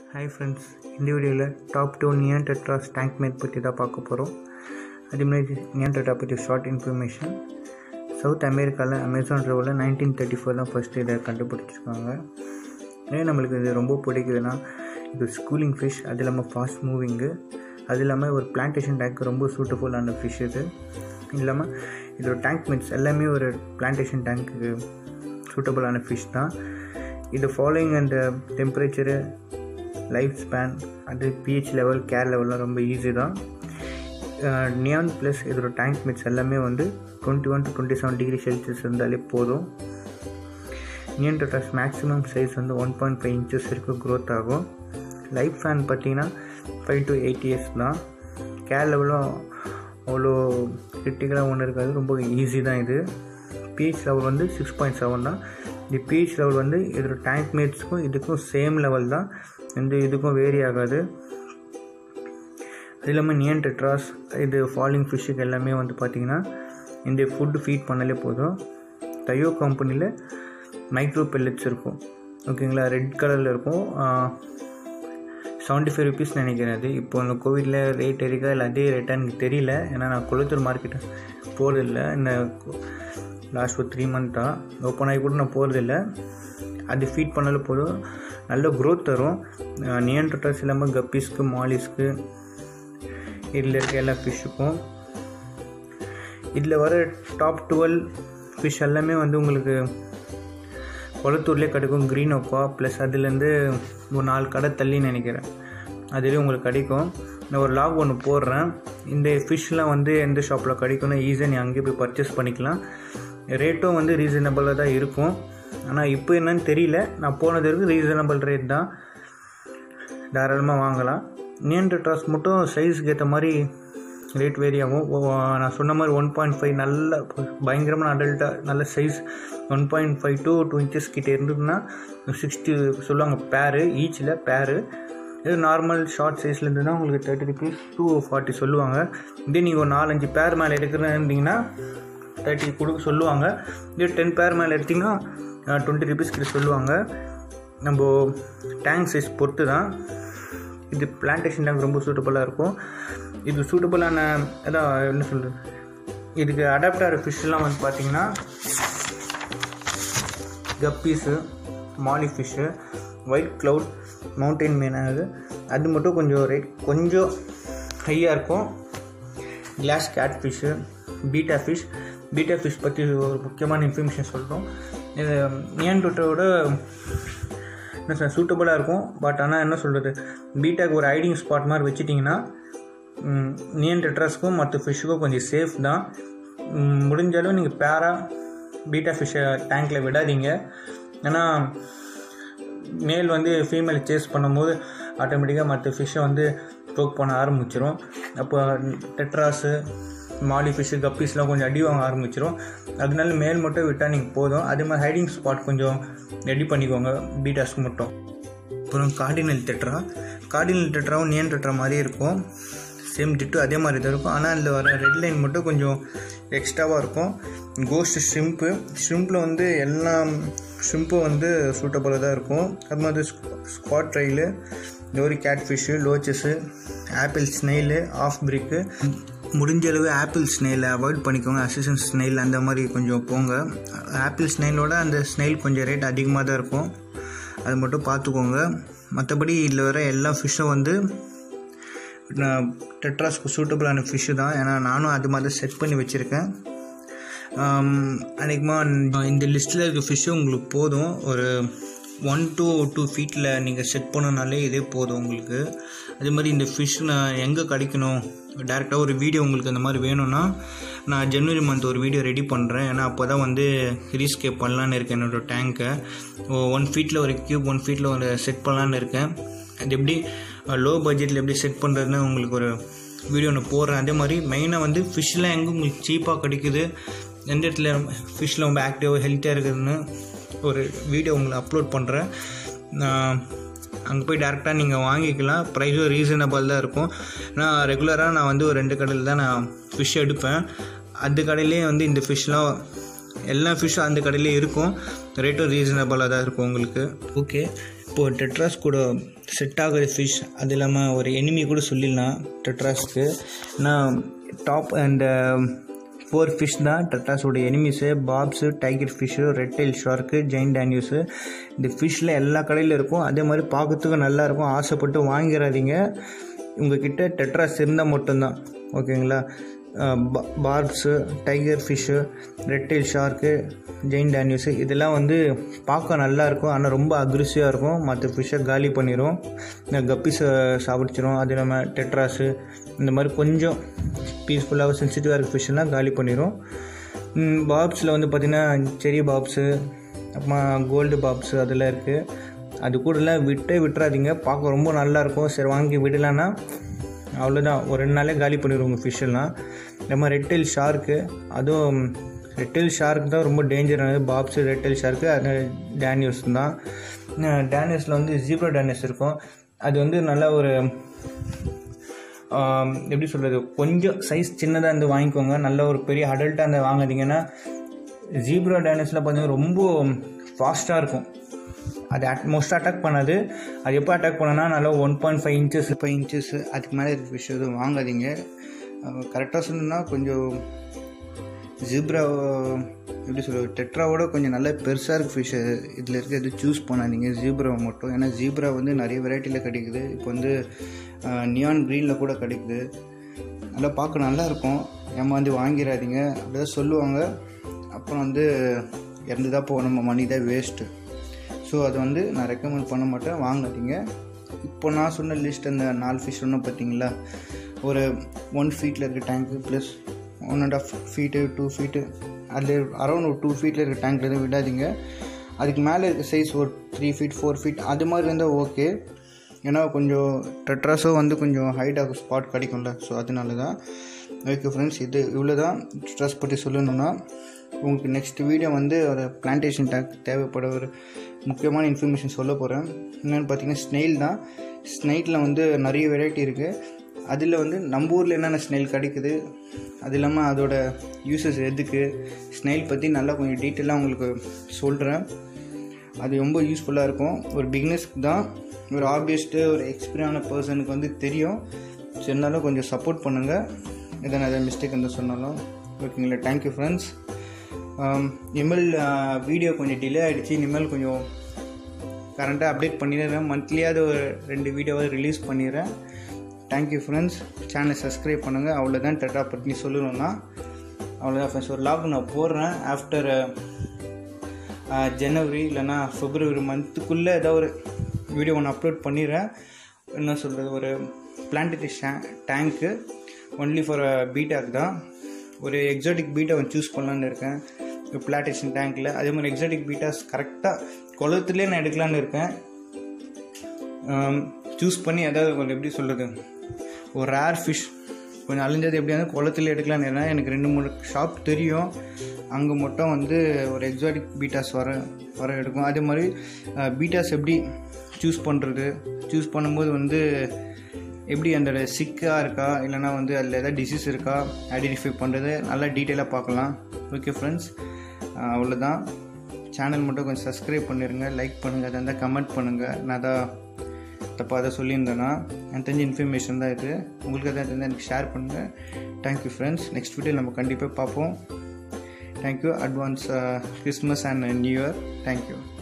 hi friends இந்த வீடியோவில் top two neon tetras tank mate பற்றி தான் பார்க்க போகிறோம் அதே மாதிரி நியான் டெட்ரா பற்றி ஷார்ட் இன்ஃபர்மேஷன் சவுத் அமெரிக்காவில் அமேசான் ரிவரில் நைன்டீன் தேர்ட்டி ஃபோர் தான் ஃபஸ்ட்டு இதை கண்டுபிடிச்சிருக்காங்க ஏன் நம்மளுக்கு இது ரொம்ப பிடிக்குதுன்னா இது ஸ்கூலிங் ஃபிஷ் அது இல்லாமல் ஃபாஸ்ட் மூவிங்கு அது இல்லாமல் ஒரு பிளான்டேஷன் டேங்க்கு ரொம்ப சூட்டபுளான ஃபிஷ் இது இல்லாமல் இதோட டேங்க் மிட்ஸ் எல்லாமே ஒரு பிளான்டேஷன் டேங்க்கு சூட்டபுளான ஃபிஷ் தான் இது ஃபாலோயிங் அந்த டெம்பரேச்சரு லைஃப் ஸ்பேன் அது பிஹெச் லெவல் கேர் லெவல்லாம் ரொம்ப ஈஸி தான் நியான் ப்ளஸ் இதோட டேங்க் மிட்ஸ் எல்லாமே வந்து twenty one to twenty seven degree Celsius இருந்தாலே போதும் நியன் டொட்டாஸ் மேக்ஸிமம் சைஸ் வந்து ஒன் பாயிண்ட் ஃபைவ் இன்ச்சஸ் வரைக்கும் க்ரோத் ஆகும் லைஃப் ஃபேன் பார்த்தீங்கன்னா ஃபைவ் டு எயிட் இயர்ஸ் தான் கேர் லெவலும் அவ்வளோ கிரிட்டிக்கலாக ஒன்று இருக்காது ரொம்ப ஈஸி தான் இது பிஹெச் லெவல் வந்து சிக்ஸ் பாயிண்ட் செவன் தான் இந்த பிஹெச் லெவல் வந்து இதோட டேங்க் மேட்ஸ்க்கும் இதுக்கும் சேம் லெவல் தான் எந்த இதுக்கும் வேரி ஆகாது அது இல்லாமல் நியன் டெட்ராஸ் இது ஃபாலிங் ஃபிஷ்ஷுக்கு எல்லாமே வந்து பார்த்திங்கன்னா இந்த ஃபுட்டு ஃபீட் பண்ணாலே போதும் தையோ கம்பெனியில் மைக்ரோ பெல்லட்ஸ் இருக்கும் ஓகேங்களா ரெட் கலரில் இருக்கும் செவன்ட்டி ஃபைவ் ருபீஸ் நினைக்கிறேன் அது இப்போ இந்த கோவிடில் ரேட் இருக்கா இல்லை அதே ரேட்டாக எனக்கு தெரியல ஏன்னா நான் குளத்தூர் மார்க்கெட்டு போகிறதில்ல இந்த லாஸ்ட் ஒரு த்ரீ மந்த்தாக ஓப்பன் ஆகி கூட நான் போகிறதில்ல அது ஃபீட் பண்ணாலும் போதும் நல்ல க்ரோத் தரும் நியன் டொட்டாஸ் இல்லாமல் கப்பீஸ்க்கு மாலிஸ்க்கு இதில் இருக்க எல்லா ஃபிஷ்ஷுக்கும் இதில் வர டாப் டுவெல் ஃபிஷ் எல்லாமே வந்து உங்களுக்கு குளத்தூர்லேயே கிடைக்கும் க்ரீன் ஒக்கா ப்ளஸ் அதுலேருந்து ஒரு நாலு கடை தள்ளி நினைக்கிறேன் அதுலேயும் உங்களுக்கு கிடைக்கும் நான் ஒரு லாக் ஒன்று போடுறேன் இந்த ஃபிஷ்லாம் வந்து எந்த ஷாப்பில் கிடைக்கும்னா ஈஸியாக நீ அங்கேயே போய் பர்ச்சேஸ் பண்ணிக்கலாம் ரேட்டும் வந்து ரீசனபிளாக தான் இருக்கும் ஆனால் இப்போ என்னன்னு தெரியல நான் போனது வரைக்கும் ரீசனபிள் ரேட் தான் தாராளமாக வாங்கலாம் நியன் ட்ராஸ் மட்டும் சைஸுக்கு ஏற்ற மாதிரி ரேட் வேரி ஆகும் நான் சொன்ன மாதிரி ஒன் பாயிண்ட் ஃபைவ் நல்ல பயங்கரமான அடல்ட்டாக நல்ல size one point five two two inches கிட்டே இருந்ததுன்னா சிக்ஸ்டி சொல்லுவாங்க பேரு ஈச்சில் பேரு இது நார்மல் ஷார்ட் சைஸில் இருந்ததுன்னா உங்களுக்கு தேர்ட்டி ருபீஸ் டூ ஃபார்ட்டி சொல்லுவாங்க இதே நீங்கள் ஒரு நாலஞ்சு பேர் மேலே எடுக்கிறேன்னு இருந்தீங்கன்னா தேர்ட்டி கொடுக்க சொல்லுவாங்க இதே டென் பேர் மேலே எடுத்திங்கன்னா டுவெண்ட்டி ருபீஸ் கிட்ட சொல்லுவாங்க நம்ம டேங்க் சைஸ் பொறுத்து தான் இது பிளான்டேஷன் டேங்க் ரொம்ப சூட்டபுளாக இருக்கும் இது சூட்டபுளான அதான் என்ன சொல்கிறது இதுக்கு அடாப்ட் ஆகிற ஃபிஷ்ஷெலாம் வந்து பார்த்திங்கன்னா guppies molly fish white cloud mountain மீனானது அது மட்டும் கொஞ்சம் ரேட் கொஞ்சம் ஹையாக இருக்கும் glass catfish betta fish betta fish பற்றி ஒரு முக்கியமான இன்ஃபர்மேஷன் சொல்கிறோம் இது நியன் டொட்டோட என்ன சார் சூட்டபுளாக இருக்கும் பட் ஆனால் என்ன சொல்கிறது பீட்டாக்கு ஒரு ஐடிங் ஸ்பாட் மாதிரி வச்சுட்டிங்கன்னா நியன் டெட்ராஸ்க்கும் மற்ற ஃபிஷ்ஷுக்கும் கொஞ்சம் சேஃப் தான் முடிஞ்சாலும் நீங்கள் பேராக பீட்டா ஃபிஷ்ஷை டேங்க்கில் விடாதீங்க ஏன்னா மேல் வந்து ஃபீமேல் சேஸ் பண்ணும்போது ஆட்டோமேட்டிக்காக மற்ற ஃபிஷ்ஷை வந்து ப்ரோக் பண்ண ஆரம்பிச்சிடும் அப்போ டெட்ராஸு மாலி ஃபிஷ்ஷு கப்பீஸ்லாம் கொஞ்சம் அடி வாங்க ஆரம்பிச்சிடும் அதனால மேல் மட்டும் விட்டால் நீங்கள் போதும் அதே மாதிரி ஹைடிங் ஸ்பாட் கொஞ்சம் ரெடி பண்ணிக்கோங்க பீட்டாஸ்க்கு மட்டும் அப்புறம் கார்டினல் டெட்ரா கார்டினல் டெட்ராவும் நியன் டெட்ரா மாதிரியே இருக்கும் சேம் டிட்டு அதே மாதிரி தான் இருக்கும் ஆனால் அதில் வர ரெட் லைன் மட்டும் கொஞ்சம் எக்ஸ்ட்ராவாக இருக்கும் கோஸ்ட் ஷ்ரிம்ப்பு ஷ்ரிம்பில் வந்து எல்லா ஷ்ரிம்ப்பும் வந்து சூட்டபுளாக தான் இருக்கும் அது மாதிரி ஸ்குவாட் ட்ரைலு டோரி catfish loaches apple snail ஆஃப் பிரிக்கு முடிஞ்ச அளவு ஆப்பிள் ஸ்னெயிலை அவாய்ட் பண்ணிக்கோங்க அசிஸ்டன்ட் ஸ்னெயில் அந்த மாதிரி கொஞ்சம் போங்க ஆப்பிள் ஸ்னெயிலோட அந்த ஸ்னெயில் கொஞ்சம் ரேட் அதிகமாக தான் இருக்கும் அது மட்டும் பார்த்துக்கோங்க மற்றபடி இதில் வர எல்லா ஃபிஷ்ஷும் வந்து டெட்ராஸ்க்கு சூட்டபுளான ஃபிஷ்ஷு தான் ஏன்னா நானும் அது மாதிரி செட் பண்ணி வச்சுருக்கேன் அன்றைக்குமா இந்த லிஸ்ட்டில் இருக்க ஃபிஷ்ஷு உங்களுக்கு போதும் ஒரு ஒன் டூ டூ ஃபீட்டில் நீங்கள் செட் பண்ணனாலே இதே போதும் உங்களுக்கு அதே மாதிரி இந்த ஃபிஷ் நான் எங்கே கிடைக்கணும் டேரெக்டாக ஒரு வீடியோ உங்களுக்கு அந்த மாதிரி வேணும்னா நான் ஜனவரி மந்த் ஒரு வீடியோ ரெடி பண்ணுறேன் ஏன்னா அப்போ தான் வந்து ரீஸ்கேப் பண்ணலான்னு இருக்கேன் என்னோடய டேங்க்கை ஒன் ஃபீட்டில் ஒரு க்யூப் ஒன் ஃபீட்டில் ஒரு செட் பண்ணலான்னு இருக்கேன் அது எப்படி லோ பட்ஜெட்டில் எப்படி செட் பண்ணுறதுன்னு உங்களுக்கு ஒரு வீடியோ ஒன்று போடுறேன் அதே மாதிரி மெயினாக வந்து ஃபிஷ்லாம் எங்கே உங்களுக்கு சீப்பாக கிடைக்குது எந்த இடத்துல ஃபிஷ்ஷில் ரொம்ப ஆக்டிவாக ஹெல்த்தியாக இருக்குதுன்னு ஒரு வீடியோ உங்களுக்கு அப்லோட் பண்ணுறேன் அங்கே போய் டேரெக்டாக நீங்கள் வாங்கிக்கலாம் ப்ரைஸும் ரீசனபிள் தான் இருக்கும் நான் ரெகுலராக நான் வந்து ஒரு ரெண்டு கடையில் தான் நான் ஃபிஷ் எடுப்பேன் அந்த கடையிலே வந்து இந்த ஃபிஷ்லாம் எல்லா ஃபிஷ்ஷும் அந்த கடையிலே இருக்கும் ரேட்டும் ரீசனபிளாக தான் இருக்கும் உங்களுக்கு ஓகே இப்போது டெட்ராஸ் கூட செட் ஆகுற ஃபிஷ் அது இல்லாமல் ஒரு எனிமி கூட சொல்லிடலாம் டெட்ராஸ்க்கு ஏன்னா டாப் அண்ட் ஃபோர் ஃபிஷ் தான் டெட்ராஸோட enemies barbs tiger fish red tail shark giant danios இந்த ஃபிஷ்ஷில் எல்லா கடையிலும் இருக்கும் அதே மாதிரி பார்க்கறதுக்கு நல்லா இருக்கும் ஆசைப்பட்டு வாங்கிடாதீங்க உங்ககிட்ட டெட்ராஸ் இருந்தால் மட்டும்தான் ஓகேங்களா barbs tiger fish red tail shark giant danios இதெல்லாம் வந்து பார்க்க நல்லா இருக்கும் ஆனால் ரொம்ப அக்ரெசிவாக இருக்கும் மற்ற ஃபிஷ்ஷை காலி பண்ணிடும் கப்பீஸை சாப்பிடிச்சிரும் அது இல்லாமல் டெட்ராஸு இந்த மாதிரி கொஞ்சம் பீஸ்ஃபுல்லாக சென்சிட்டிவாக இருக்க ஃபிஷ்ஷெல்லாம் காலி பண்ணிடும் பாப்ஸில் வந்து பார்த்திங்கன்னா செரி பாப்ஸு அப்புறமா கோல்டு பாப்ஸு அதெல்லாம் இருக்குது அது கூடலாம் விட்டே விட்டுறாதீங்க பார்க்க ரொம்ப நல்லாயிருக்கும் சரி வாங்கி விடலான்னா அவ்வளோதான் ஒரு ரெண்டு நாளே காலி பண்ணிடுவோங்க ஃபிஷ்ஷெல்லாம் நம்ம ரெட்டில் ஷார்க்கு அதுவும் ரெட்டில் ஷார்க் தான் ரொம்ப டேஞ்சரானது பாப்ஸு ரெட்டில் ஷார்க்கு அது டேனியஸ் தான் டேனியஸில் வந்து ஜீப்ரோ டேனியஸ் இருக்கும் அது வந்து நல்ல ஒரு எப்படி சொல்கிறது கொஞ்சம் சைஸ் சின்னதாக இருந்து வாங்கிக்கோங்க நல்ல ஒரு பெரிய அடல்ட்டாக இருந்து வாங்காதீங்கன்னா ஜீப்ரோ டேனியஸில் பார்த்தீங்கன்னா ரொம்ப ஃபாஸ்ட்டாக இருக்கும் அது அட் மோஸ்ட் அட்டாக் பண்ணாது அது எப்போ அட்டாக் பண்ணனா நல்லா one point five inches five inches அதுக்கு மேலே இருக்க ஃபிஷ் எதுவும் வாங்காதீங்க கரெக்டாக சொல்லணும்னா கொஞ்சம் ஜிப்ரா எப்படி சொல்கிறது டெட்ராவோட கொஞ்சம் நல்லா பெருசாக இருக்குது ஃபிஷ் இதில் இருக்க எது சூஸ் பண்ணாதீங்க ஜீப்ரா மட்டும் ஏன்னா ஜீப்ரா வந்து நிறைய வெரைட்டியில் கிடைக்குது இப்போ வந்து நியான் க்ரீனில் கூட கிடைக்குது நல்லா பார்க்க நல்லாயிருக்கும் ஏமாந்து வாங்கிடாதீங்க அப்படிதான் சொல்லுவாங்க அப்புறம் வந்து இறந்து தான் போக நம்ம மணி தான் வேஸ்ட்டு ஸோ அது வந்து நான் ரெக்கமெண்ட் பண்ண மாட்டேன் வாங்காதீங்க இப்போ நான் சொன்ன லிஸ்ட் அந்த நாலு ஃபிஷ் சொன்ன பார்த்தீங்களா ஒரு ஒன் ஃபீட்டில் இருக்க tank plus one and half feet two feet அதில் அரௌண்ட் ஒரு டூ ஃபீட்டில் இருக்க டேங்க்கில் எதுவும் விடாதீங்க அதுக்கு மேலே இருக்க சைஸ் ஒரு த்ரீ ஃபீட் ஃபோர் ஃபீட் அது மாதிரி இருந்தால் ஓகே ஏன்னா கொஞ்சம் டெட்ராஸோ வந்து கொஞ்சம் ஹைட் ஆகும் ஸ்பாட் கிடைக்கும்ல ஸோ அதனால தான் ஓகே ஃப்ரெண்ட்ஸ் இது இவ்வளோ தான் ஸ்ட்ரெஸ் பற்றி சொல்லணுன்னா உங்களுக்கு நெக்ஸ்ட் வீடியோ வந்து ஒரு பிளான்டேஷன் டேக் தேவைப்பட ஒரு முக்கியமான இன்ஃபர்மேஷன் சொல்ல போகிறேன் என்னென்னு பார்த்தீங்கன்னா ஸ்னெயில் தான் ஸ்னெயிலில் வந்து நிறைய வெரைட்டி இருக்குது அதில் வந்து நம்ம ஊரில் என்னென்ன ஸ்னெயில் கிடைக்குது அது இல்லாமல் அதோட யூசஸ் எதுக்கு ஸ்னெயில் பற்றி நல்லா கொஞ்சம் டீட்டெயிலாக உங்களுக்கு சொல்கிறேன் அது ரொம்ப யூஸ்ஃபுல்லாக இருக்கும் ஒரு பிக்னஸ்க்கு தான் ஒரு ஆபியஸ்ட்டு ஒரு எக்ஸ்பீரியான பர்சனுக்கு வந்து தெரியும் ஸோ இருந்தாலும் கொஞ்சம் சப்போர்ட் பண்ணுங்கள் எதனா எதாவது மிஸ்டேக் இருந்தால் சொன்னாலும் ஓகேங்களா தேங்க்யூ ஃப்ரெண்ட்ஸ் இனிமேல் வீடியோ கொஞ்சம் டிலே ஆகிடுச்சு இனிமேல் கொஞ்சம் கரண்ட்டாக அப்டேட் பண்ணிடுறேன் மந்த்லியாவது ஒரு ரெண்டு வீடியோவாவது ரிலீஸ் பண்ணிடுறேன் தேங்க்யூ ஃப்ரெண்ட்ஸ் சேனலை சப்ஸ்கிரைப் பண்ணுங்கள் அவ்வளோதான் டெட்டா பற்றி சொல்லணும்னா அவ்வளோதான் ஃப்ரெண்ட்ஸ் ஒரு லாக் நான் போடுறேன் ஆஃப்டர் ஜனவரி இல்லைனா ஃபிப்ரவரி மந்த்துக்குள்ளே ஏதாவது ஒரு வீடியோ ஒன்று அப்லோட் பண்ணிடுறேன் என்ன சொல்கிறது ஒரு பிளான்டேஷன் டேங்க்கு ஒன்லி ஃபார் பீட்டாக் தான் ஒரு எக்ஸாட்டிக் பீட்டை ஒன்று சூஸ் பண்ணலான்னு இருக்கேன் ஒரு பிளான்டேஷன் டேங்க்கில் அதே மாதிரி எக்ஸாட்டிக் பீட்டாஸ் கரெக்டாக குளத்துலேயே நான் எடுக்கலான்னு இருக்கேன் சூஸ் பண்ணி அதாவது கொஞ்சம் எப்படி சொல்கிறது ஒரு ரேர் ஃபிஷ் கொஞ்சம் அழிஞ்சது எப்படியா குளத்துல எடுக்கலான்னு இருக்கேன் எனக்கு ரெண்டு மூணு ஷாப் தெரியும் அங்கே மட்டும் வந்து ஒரு எக்ஸாட்டிக் பீட்டாஸ் வர வர எடுக்கும் அதே மாதிரி பீட்டாஸ் எப்படி சூஸ் பண்ணுறது சூஸ் பண்ணும்போது வந்து எப்படி அந்த சிக்காக இருக்கா இல்லைனா வந்து அதில் எதாவது டிசீஸ் இருக்கா ஐடென்டிஃபை பண்ணுறது நல்லா டீட்டெயிலாக பார்க்கலாம் ஓகே ஃப்ரெண்ட்ஸ் அவ்வளோதான் சேனல் மட்டும் கொஞ்சம் சப்ஸ்கிரைப் பண்ணிடுங்க லைக் பண்ணுங்கள் அதை இருந்தால் கமெண்ட் பண்ணுங்கள் நான் தான் தப்பாக அதை சொல்லியிருந்தேன்னா எனக்கு தெரிஞ்ச இன்ஃபர்மேஷன் தான் இது உங்களுக்கு எதாவது இருந்தால் எனக்கு ஷேர் பண்ணுங்கள் தேங்க்யூ ஃப்ரெண்ட்ஸ் நெக்ஸ்ட் வீடியோ நம்ம கண்டிப்பாக பார்ப்போம் thank you advance Christmas and new year thank you